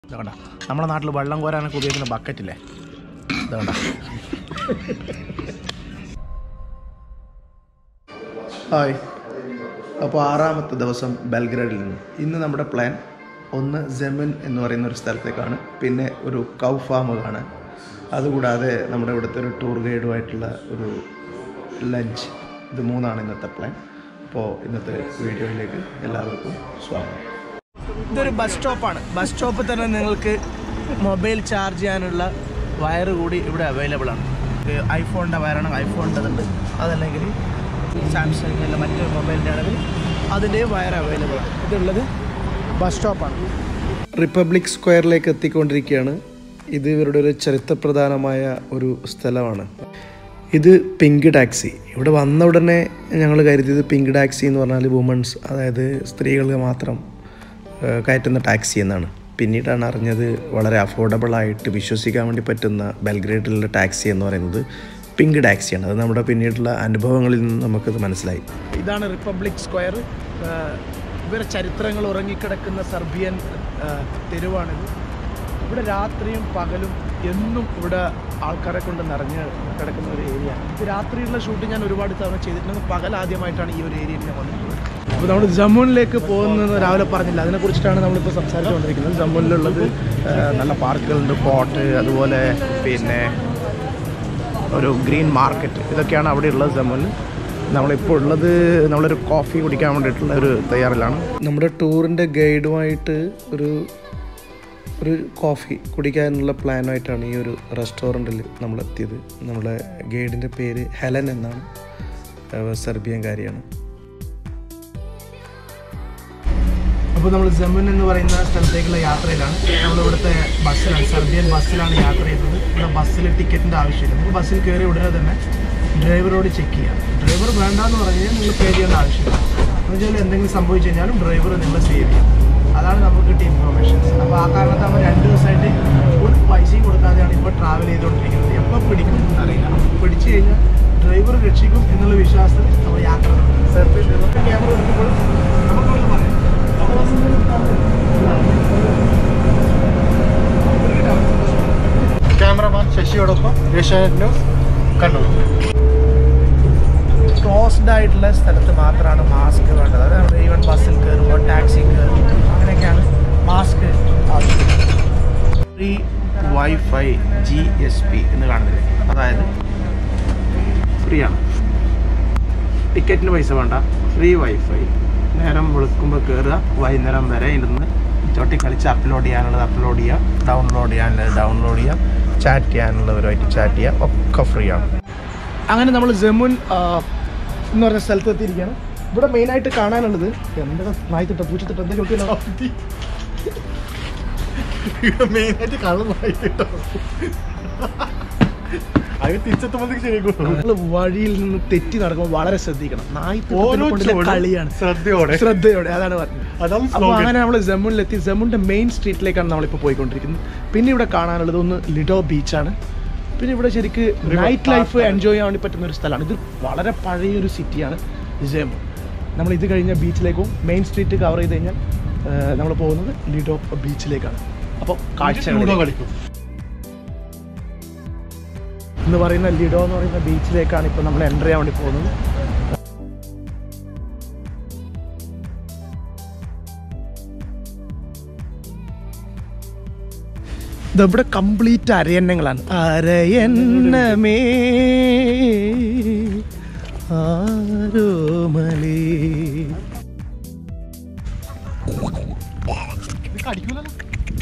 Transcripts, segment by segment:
ഇതുകൊണ്ട നമ്മുടെ നാട്ടിൽ വെള്ളം കോരാനൊക്കെ ഉപയോഗിക്കുന്ന ബക്കറ്റില്ലേ ഇതുകൊണ്ട ഹായ് അപ്പോൾ ആറാമത്തെ ദിവസം ബെൽഗ്രേഡിൽ നിന്ന് ഇന്ന് നമ്മുടെ പ്ലാൻ ഒന്ന് ജെമിൻ എന്ന് പറയുന്ന ഒരു സ്ഥലത്തേക്കാണ് പിന്നെ ഒരു കൗ ഫാം കാണാൻ അതുകൂടാതെ നമ്മുടെ ഇവിടുത്തെ ഒരു ടൂർ ഗൈഡുമായിട്ടുള്ള ഒരു ലഞ്ച് ഇത് മൂന്നാണ് ഇന്നത്തെ പ്ലാൻ അപ്പോൾ ഇന്നത്തെ വീഡിയോയിലേക്ക് എല്ലാവർക്കും സ്വാഗതം ഇതൊരു ബസ് സ്റ്റോപ്പാണ് ബസ് സ്റ്റോപ്പിൽ തന്നെ നിങ്ങൾക്ക് മൊബൈൽ ചാർജ് ചെയ്യാനുള്ള വയറ് കൂടി ഇവിടെ അവൈലബിൾ ആണ് ഐഫോണിൻ്റെ വയറാണ് ഐഫോണിൻ്റെതുണ്ട് അതല്ലെങ്കിൽ സാംസങ്ങിൻ്റെ മറ്റ് മൊബൈലിൻ്റെ ആണെങ്കിൽ അതിൻ്റെയും വയർ അവൈലബിൾ ആണ് ഇതുള്ളത് ബസ് സ്റ്റോപ്പാണ് റിപ്പബ്ലിക് സ്ക്വയറിലേക്ക് എത്തിക്കൊണ്ടിരിക്കുകയാണ് ഇത് ഇവരുടെ ഒരു ചരിത്രപ്രധാനമായ ഒരു സ്ഥലമാണ് ഇത് പിങ്ക് ടാക്സി ഇവിടെ വന്ന ഉടനെ ഞങ്ങൾ കരുതിയത് പിങ്ക് ടാക്സി എന്ന് പറഞ്ഞാൽ വുമൺസ് അതായത് സ്ത്രീകൾക്ക് മാത്രം ഏഹ്, കയറ്റുന്ന ടാക്സി എന്നാണ് പിന്നീടാണ് അറിഞ്ഞത് വളരെ അഫോർഡബിൾ ആയിട്ട് വിശ്വസിക്കാൻ വേണ്ടി പറ്റുന്ന ബെൽഗ്രേഡിലുള്ള ടാക്സി എന്ന് പറയുന്നത് പിങ്ക് ടാക്സിയാണ് അത് നമ്മുടെ പിന്നീടുള്ള അനുഭവങ്ങളിൽ നിന്ന് നമുക്കത് മനസ്സിലായി ഇതാണ് റിപ്പബ്ലിക് സ്ക്വയർ ഇവരെ ചരിത്രങ്ങൾ ഉറങ്ങിക്കിടക്കുന്ന സർബിയൻ ആ, തെരുവാണിത് ഇവിടെ രാത്രിയും പകലും എന്നും ഇവിടെ ആൾക്കാരെ കൊണ്ട് നിറഞ്ഞ് കിടക്കുന്ന ഒരു ഏരിയ ഇത് രാത്രിയുള്ള ഷൂട്ട് ഞാൻ ഒരുപാട് തവണ ചെയ്തിട്ടുണ്ട് പകൽ ആദ്യമായിട്ടാണ് ഈ ഒരു ഏരിയയിൽ ഞാൻ വന്നിട്ടുള്ളത് അപ്പോൾ നമ്മൾ ജമ്മുനിലേക്ക് പോകുന്നത് രാവിലെ പറഞ്ഞില്ല അതിനെക്കുറിച്ചിട്ടാണ് നമ്മളിപ്പോൾ സംസാരിച്ചുകൊണ്ടിരിക്കുന്നത് ജമ്മുനിലുള്ളത് ആ, നല്ല പാർക്കുകളുണ്ട് ഫോർട്ട് അതുപോലെ പിന്നെ ഒരു ഗ്രീൻ മാർക്കറ്റ് ഇതൊക്കെയാണ് അവിടെ ഉള്ളത് ജമ്മുവിൽ നമ്മളിപ്പോൾ ഉള്ളത് നമ്മളൊരു കോഫി കുടിക്കാൻ വേണ്ടിയിട്ടുള്ള ഒരു തയ്യാറിലാണ് നമ്മുടെ ടൂറിൻ്റെ ഗൈഡുമായിട്ട് ഒരു ഒരു കോഫി കുടിക്കാനുള്ള പ്ലാനുമായിട്ടാണ് ഈ ഒരു റെസ്റ്റോറൻറ്റിൽ നമ്മൾ എത്തിയത് നമ്മുടെ ഗൈഡിൻ്റെ പേര് ഹെലൻ എന്നാണ് അവ സെർബിയൻകാരിയാണ് അപ്പോൾ നമ്മൾ ജമ്മുൻ എന്ന് പറയുന്ന സ്ഥലത്തേക്കുള്ള യാത്രയിലാണ് നമ്മൾ ഇവിടുത്തെ ബസ്സിലാണ് സെർബിയൻ ബസ്സിലാണ് യാത്ര ചെയ്യുന്നത് ഇവിടെ ബസ്സിൽ ടിക്കറ്റിൻ്റെ ആവശ്യമില്ല നമുക്ക് ബസ്സിൽ കയറി ഉടനെ തന്നെ ഡ്രൈവറോട് ചെക്ക് ചെയ്യാം ഡ്രൈവർ വേണ്ടാന്ന് പറഞ്ഞു കഴിഞ്ഞാൽ നിങ്ങൾ പേ ചെയ്യേണ്ട ആവശ്യമില്ല എന്ന് വെച്ചാൽ എന്തെങ്കിലും സംഭവിച്ചു കഴിഞ്ഞാലും ഡ്രൈവർ നിങ്ങളെ സേവ് ചെയ്യും അതാണ് നമുക്ക് കിട്ടിയ ഇൻഫർമേഷൻസ് അപ്പോൾ ആ കാരണത്താൽ നമ്മൾ രണ്ട് ദിവസമായിട്ട് ഒരു പൈസയും കൊടുക്കാതെയാണ് ഇപ്പോൾ ട്രാവൽ ചെയ്തുകൊണ്ടിരിക്കുന്നത് എപ്പോൾ പിടിക്കും അറിയില്ല പിടിച്ചു കഴിഞ്ഞാൽ ഡ്രൈവർ രക്ഷിക്കും എന്നുള്ള വിശ്വാസത്തിൽ നമ്മൾ യാത്ര നടത്തും സെർബിയൻ ഡ്രൈവർ ക്യാമറ എടുക്കുമ്പോൾ നമുക്കുള്ളത് പറയാം ക്യാമറമാൻ ശശിയോടൊപ്പം ഏഷ്യാനെറ്റ് ന്യൂസ് കണ്ണൂർ ക്ലോസ്ഡ് ആയിട്ടുള്ള സ്ഥലത്ത് മാത്രമാണ് മാസ്ക് വേണ്ടത് അതായത് നമ്മൾ ഈവൻ ബസ്സിൽ കയറുമ്പോൾ ടാക്സി കയറുമ്പോൾ അങ്ങനെയൊക്കെയാണ് മാസ്ക് ആവശ്യം free wifi G S P എന്ന് കാണുന്നില്ലേ അതായത് ഫ്രീ ആണ് ടിക്കറ്റിന് പൈസ വേണ്ട ഫ്രീ വൈഫൈ നേരം വെളുക്കുമ്പോൾ കയറുക വൈകുന്നേരം വരെ ഇരുന്ന് ചൊട്ടി കളിച്ച് അപ്ലോഡ് ചെയ്യാനുള്ളത് അപ്ലോഡ് ചെയ്യാം ഡൗൺലോഡ് ചെയ്യാനുള്ളത് ഡൗൺലോഡ് ചെയ്യാം ചാറ്റ് ചെയ്യാനുള്ളവരുമായിട്ട് ചാറ്റ് ചെയ്യാം ഒക്കെ ഫ്രീ ആണ് അങ്ങനെ നമ്മൾ ജമുൻ ആ, എന്ന് പറഞ്ഞ സ്ഥലത്ത് എത്തിയിരിക്കുകയാണ് ഇവിടെ മെയിനായിട്ട് കാണാനുള്ളത് എന്താ നായ്ത്തിട്ട പൂച്ചത്തിട്ട എന്തെങ്കിലും മെയിനായിട്ട് കള്ളമായി കേട്ടോ അത് തിരിച്ചെത്തുമ്പോഴത്തേക്ക് ശരിയാക്കും നമ്മൾ വഴിയിൽ നിന്ന് തെറ്റി നടക്കുമ്പോൾ വളരെ ശ്രദ്ധിക്കണം ഓരോ നായ്ത്തിട്ടുള്ള ചുവടും കളിയാണ് ശ്രദ്ധയോടെ ശ്രദ്ധയോടെ അതാണ് പറഞ്ഞത് അതാണ് അപ്പോൾ slogan. അങ്ങനെ നമ്മൾ ജമ്മുനിലെത്തി ജമ്മുൻ്റെ മെയിൻ സ്ട്രീറ്റിലേക്കാണ് നമ്മളിപ്പോൾ പോയിക്കൊണ്ടിരിക്കുന്നത് പിന്നെ ഇവിടെ കാണാനുള്ളത് ഒന്ന് ലിഡോ ബീച്ചാണ് പിന്നെ ഇവിടെ ശരിക്ക് നൈറ്റ് ലൈഫ് എൻജോയ് ചെയ്യാൻ വേണ്ടി പറ്റുന്ന ഒരു സ്ഥലമാണ് ഇത് വളരെ പഴയൊരു സിറ്റിയാണ് ജമ്മു നമ്മൾ ഇത് കഴിഞ്ഞ ബീച്ചിലേക്കും മെയിൻ സ്ട്രീറ്റ് കവർ ചെയ്ത് കഴിഞ്ഞാൽ നമ്മൾ പോകുന്നത് ലിഡോ ബീച്ചിലേക്കാണ് അപ്പോൾ കാഴ്ചകൾ ലൂഡോ കളിക്കും എന്ന് പറയുന്ന ലിഡോ എന്ന് പറയുന്ന ബീച്ചിലേക്കാണ് ഇപ്പോൾ നമ്മൾ എൻ്റർ ചെയ്യാൻ വേണ്ടി പോകുന്നത് ഇതവിടെ കംപ്ലീറ്റ് അരയന്നങ്ങളാണ് അരയന്നമേ ആരോമലേ കടിക്കൂലല്ലോ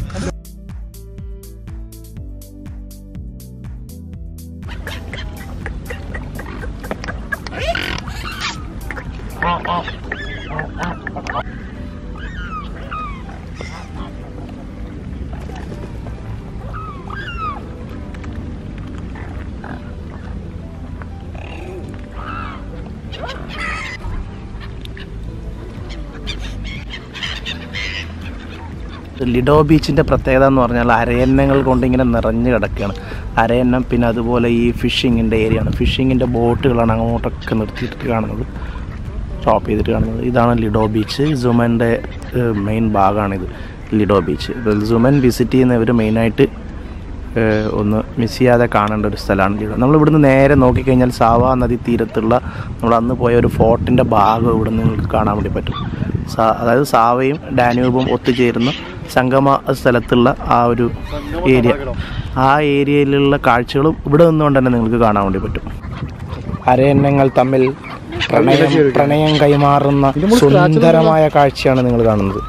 ലിഡോ ബീച്ചിൻ്റെ പ്രത്യേകത എന്ന് പറഞ്ഞാൽ അരയന്നങ്ങൾ കൊണ്ട് ഇങ്ങനെ നിറഞ്ഞു കിടക്കുകയാണ് അരയന്നം പിന്നെ അതുപോലെ ഈ ഫിഷിങ്ങിൻ്റെ ഏരിയ ആണ് ഫിഷിങ്ങിൻ്റെ ബോട്ടുകളാണ് അങ്ങോട്ടൊക്കെ നിർത്തിയിട്ട് കാണുന്നത് സ്റ്റോപ്പ് ചെയ്തിട്ട് കാണുന്നത് ഇതാണ് ലിഡോ ബീച്ച് ജുമൻ്റെ മെയിൻ ഭാഗമാണിത് ലിഡോ ബീച്ച് സുമൻ വിസിറ്റ് ചെയ്യുന്നവർ മെയിനായിട്ട് ഏഹ്, ഒന്ന് മിസ് ചെയ്യാതെ കാണേണ്ട ഒരു സ്ഥലമാണ് ലിഡോ നമ്മൾ ഇവിടുന്ന് നേരെ നോക്കിക്കഴിഞ്ഞാൽ സാവ നദി തീരത്തുള്ള നമ്മൾ അന്ന് പോയ ഒരു ഫോർട്ടിൻ്റെ ഭാഗം ഇവിടെ നിങ്ങൾക്ക് കാണാൻ വേണ്ടി പറ്റും സാ അതായത് സാവയും ഡാന്യൂബും ഒത്തുചേരുന്ന സംഗമ സ്ഥലത്തുള്ള ആ ഒരു ഏരിയ ആ ഏരിയയിലുള്ള കാഴ്ചകളും ഇവിടെ നിന്നുകൊണ്ട് തന്നെ നിങ്ങൾക്ക് കാണാൻ വേണ്ടി പറ്റും അരയന്നങ്ങൾ തമ്മിൽ പ്രണയം പ്രണയം കൈമാറുന്ന സുന്ദരമായ കാഴ്ചയാണ് നിങ്ങൾ കാണുന്നത്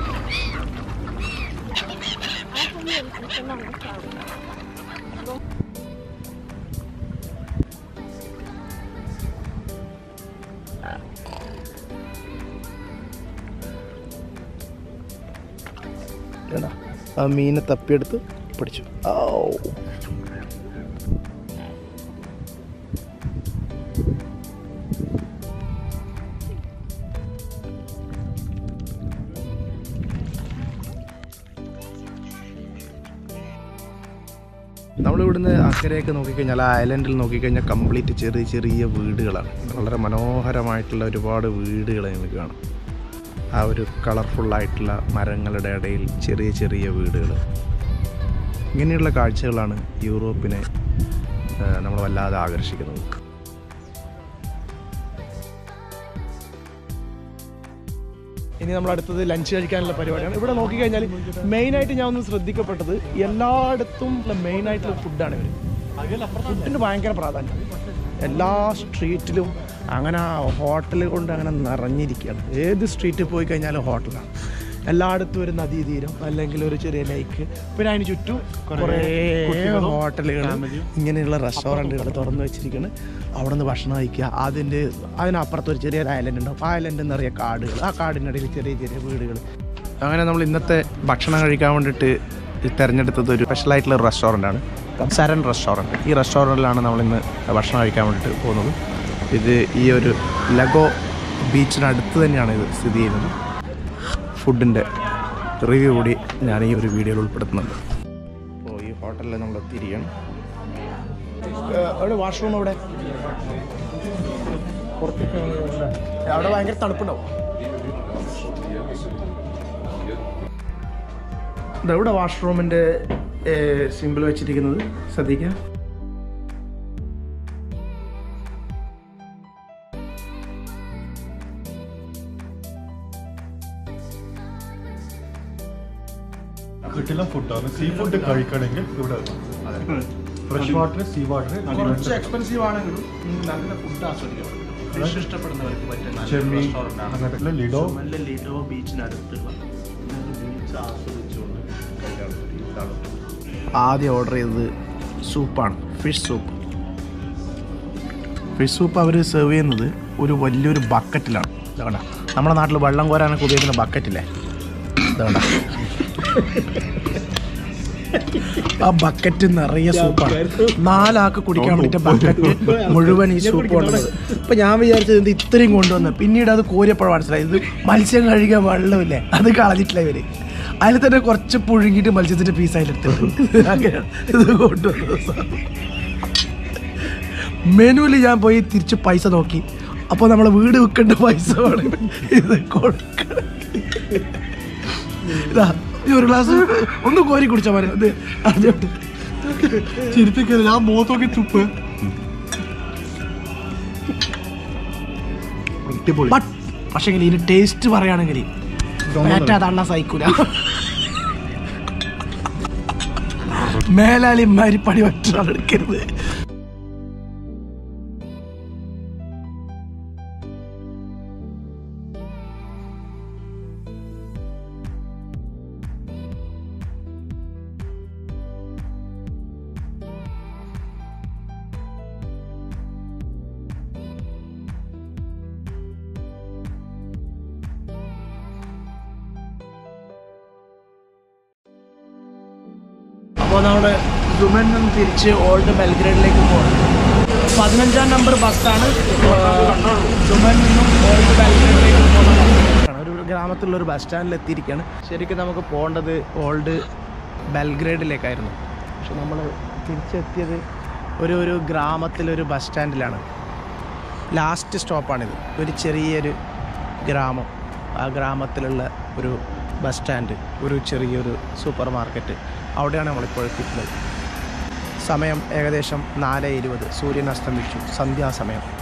കണ്ടോ? ആ മീനെ തപ്പിയെടുത്ത് പിടിച്ചു ഓ നമ്മളിവിടുന്ന് അക്കരെയൊക്കെ നോക്കിക്കഴിഞ്ഞാൽ ആ ഐലൻഡിൽ നോക്കിക്കഴിഞ്ഞാൽ കംപ്ലീറ്റ് ചെറിയ ചെറിയ വീടുകളാണ് വളരെ മനോഹരമായിട്ടുള്ള ഒരുപാട് വീടുകൾ നമുക്ക് കാണാം ആ ഒരു കളർഫുള്ളായിട്ടുള്ള മരങ്ങളുടെ ഇടയിൽ ചെറിയ ചെറിയ വീടുകൾ ഇങ്ങനെയുള്ള കാഴ്ചകളാണ് യൂറോപ്പിനെ നമ്മൾ വല്ലാതെ ആകർഷിക്കുന്നത് ഇനി നമ്മൾ അടുത്തത് ലഞ്ച് കഴിക്കാനുള്ള പരിപാടിയാണ് ഇവിടെ നോക്കിക്കഴിഞ്ഞാൽ മെയിനായിട്ട് ഞാൻ ഒന്ന് ശ്രദ്ധിക്കപ്പെട്ടത് എല്ലായിടത്തും മെയിനായിട്ടുള്ള ഫുഡാണ് ഇവർ ഫുഡിന് ഭയങ്കര പ്രാധാന്യം എല്ലാ സ്ട്രീറ്റിലും അങ്ങനെ ഹോട്ടൽ കൊണ്ട് അങ്ങനെ നിറഞ്ഞിരിക്കുകയാണ് ഏത് സ്ട്രീറ്റിൽ പോയി കഴിഞ്ഞാലും ഹോട്ടലാണ് എല്ലായിടത്തും ഒരു നദീതീരം അല്ലെങ്കിൽ ഒരു ചെറിയ ലേക്ക് പിന്നെ അതിന് ചുറ്റും കുറേ ഹോട്ടലുകൾ ഇങ്ങനെയുള്ള റെസ്റ്റോറൻറ്റുകൾ തുറന്നു വെച്ചിരിക്കുകയാണ് അവിടെ നിന്ന് ഭക്ഷണം കഴിക്കുക അതിൻ്റെ അതിനപ്പുറത്ത് ഒരു ചെറിയൊരു ഐലൻഡ് ഉണ്ടാവും ആ ഐലൻഡ് നിറയെ കാടുകൾ ആ കാടിനിടയിൽ ചെറിയ ചെറിയ വീടുകൾ അങ്ങനെ നമ്മൾ ഇന്നത്തെ ഭക്ഷണം കഴിക്കാൻ വേണ്ടിയിട്ട് തിരഞ്ഞെടുത്തത് ഒരു സ്പെഷ്യലായിട്ടുള്ള ഒരു റെസ്റ്റോറൻ്റാണ് സരൻ റെസ്റ്റോറൻറ്റ് ഈ റെസ്റ്റോറൻറ്റിലാണ് നമ്മൾ ഇന്ന് ഭക്ഷണം കഴിക്കാൻ വേണ്ടിയിട്ട് പോകുന്നത് ഇത് ഈ ഒരു ലഗോ ബീച്ചിനടുത്ത് തന്നെയാണ് ഇത് സ്ഥിതി ചെയ്യുന്നത് ഫുഡിൻ്റെ റിവ്യൂ കൂടി ഞാൻ ഈ ഒരു വീഡിയോയിൽ ഉൾപ്പെടുത്തുന്നുണ്ട് അപ്പോൾ ഈ ഹോട്ടലിൽ നമ്മൾ എത്തിയിരിക്കുകയാണ് അവിടെ വാഷ്റൂം അവിടെ പുറത്തേക്ക് അവിടെ ഭയങ്കര തണുപ്പുണ്ടാവും ദാ ഇവിടെ വാഷ്റൂമിൻ്റെ സിമ്പിൾ വെച്ചിരിക്കുന്നത് ശ്രദ്ധിക്കുക കിട്ടില്ല ഫുഡാണ് സീ ഫുഡ് കഴിക്കണമെങ്കിൽ ഇവിടെ ഫ്രഷ് വാട്ടർ സീ വാട്ടർ കുറച്ച് എക്സ്പെൻസീവ് ആണെങ്കിലും നല്ല ഫുഡ് ആസ്വദിക്കാം ഫിഷ് ഇഷ്ടപ്പെടുന്നവർക്ക് പറ്റിയ നല്ല ചെമ്മീൻ restaurant ആണ്. അങ്ങനത്തെ ലിഡോ നല്ല ലിഡോ ബീച്ചിനടുത്തുള്ള ബീച്ച് ആസ്വദിച്ചുകൊണ്ട് കഴിക്കാനുള്ള ഒരു ഇതാണ്. ആദ്യം ഓർഡർ ചെയ്തത് സൂപ്പാണ് ഫിഷ് സൂപ്പ് ഫിഷ് സൂപ്പ് അവർ സെർവ് ചെയ്യുന്നത് ഒരു വലിയൊരു ബക്കറ്റിലാണ് ഇതാണ്ട നമ്മുടെ നാട്ടിൽ വെള്ളം കോരാനൊക്കെ ഉപയോഗിക്കുന്ന ബക്കറ്റില്ലേ ഇതാണ്ട ആ ബക്കറ്റ് നിറയെ സൂപ്പാണ് നാലാൾക്ക് കുടിക്കാൻ വേണ്ടിയിട്ട് ബക്കറ്റ് മുഴുവൻ ഈ സൂപ്പ് കൊണ്ടുവന്നത് അപ്പൊ ഞാൻ വിചാരിച്ചത് ഇത് ഇത്രയും കൊണ്ടുവന്ന് പിന്നീട് അത് കോരിയപ്പോൾ മനസ്സിലായി ഇത് മത്സ്യം കഴുകിയ വെള്ളമില്ലേ അത് കളഞ്ഞിട്ടില്ല ഇവര് അതിൽ തന്നെ കുറച്ച് പുഴുങ്ങിയിട്ട് മത്സ്യത്തിന്റെ പീസ് അതിലെടുത്തിട്ടുണ്ട് അങ്ങനെയാണ് ഇത് കൊണ്ടുവന്നത് മെനുവിൽ ഞാൻ പോയി തിരിച്ച് പൈസ നോക്കി അപ്പോൾ നമ്മളെ വീട് വിൽക്കേണ്ട പൈസ വേണം ഇത് കൊടുക്കണം ഇതാ ഈ ഒരു ഗ്ലാസ് ഒന്ന് കോരി കുടിച്ചാൽ മതി അത് അറിഞ്ഞോട്ട് ചിരിപ്പിക്കരുത് ഞാൻ മുഖത്തോക്കി തുപ്പ് ബട്ട് പക്ഷേ ഇതിന് ടേസ്റ്റ് പറയുകയാണെങ്കിൽ തള്ള സഹിക്കൂല മേലാലി മരിപ്പണി മറ്റൊരാൾ എടുക്കരുത് അപ്പോൾ നമ്മുടെ ജുമനിൽ നിന്ന് തിരിച്ച് ഓൾഡ് ബെൽഗ്രേഡിലേക്ക് പോകണം പതിനഞ്ചാം നമ്പർ ബസ്സാണ് ജുമനിൽ നിന്നും ഓൾഡ് ബെൽഗ്രേഡിലേക്ക് പോകുന്നത് ഒരു ഗ്രാമത്തിലുള്ള ഒരു ബസ് സ്റ്റാൻഡിൽ എത്തിയിരിക്കുകയാണ് ശരിക്കും നമുക്ക് പോകേണ്ടത് ഓൾഡ് ബെൽഗ്രേഡിലേക്കായിരുന്നു പക്ഷെ നമ്മൾ തിരിച്ചെത്തിയത് ഒരു ഒരു ഗ്രാമത്തിലൊരു ബസ് സ്റ്റാൻഡിലാണ് ലാസ്റ്റ് സ്റ്റോപ്പാണിത് ഒരു ചെറിയൊരു ഗ്രാമം ആ ഗ്രാമത്തിലുള്ള ഒരു ബസ് സ്റ്റാൻഡ് ഒരു ചെറിയൊരു സൂപ്പർ മാർക്കറ്റ് അവിടെയാണ് നമ്മളിപ്പോൾ എത്തിയിട്ടുള്ളത് സമയം ഏകദേശം നാല് ഇരുപത് സൂര്യൻ അസ്തമിച്ചു സന്ധ്യാസമയം